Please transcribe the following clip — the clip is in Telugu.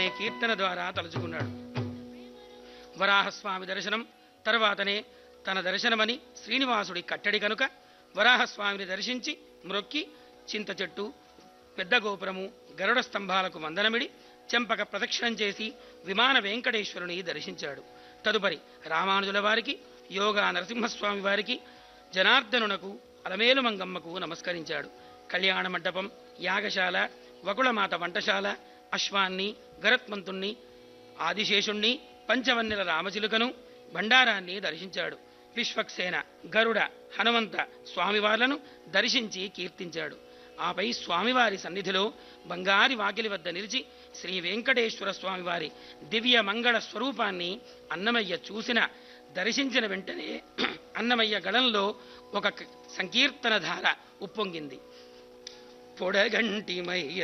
అనే కీర్తన ద్వారా తలుచుకున్నాడు వరాహస్వామి దర్శనం తర్వాతనే తన దర్శనమని శ్రీనివాసుడి కట్టడి కనుక వరాహస్వామిని దర్శించి మ్రొక్కి చింత చెట్టు పెద్ద గోపురము గరుడ స్తంభాలకు వందనమిడి చెంపక ప్రదక్షిణం చేసి విమాన వెంకటేశ్వరుని దర్శించాడు తదుపరి రామానుజుల వారికి యోగా నరసింహస్వామి వారికి జనార్దనునకు అలమేలు మంగమ్మకు నమస్కరించాడు కళ్యాణ మండపం యాగశాల వకుళమాత వంటశాల అశ్వాన్ని గరత్మంతుణ్ణి ఆదిశేషుణ్ణి పంచవన్నెల రామచిలుకను భండారాన్ని దర్శించాడు విశ్వక్సేన గరుడ హనుమంత స్వామివార్లను దర్శించి కీర్తించాడు ఆపై స్వామివారి సన్నిధిలో బంగారి వాకిలి వద్ద నిలిచి శ్రీ వెంకటేశ్వర స్వామివారి దివ్య మంగళ స్వరూపాన్ని అన్నమయ్య చూసిన దర్శించిన వెంటనే అన్నమయ్య గళంలో ఒక సంకీర్తన ధార ఉప్పొంగింది పొడగంటిమయ్య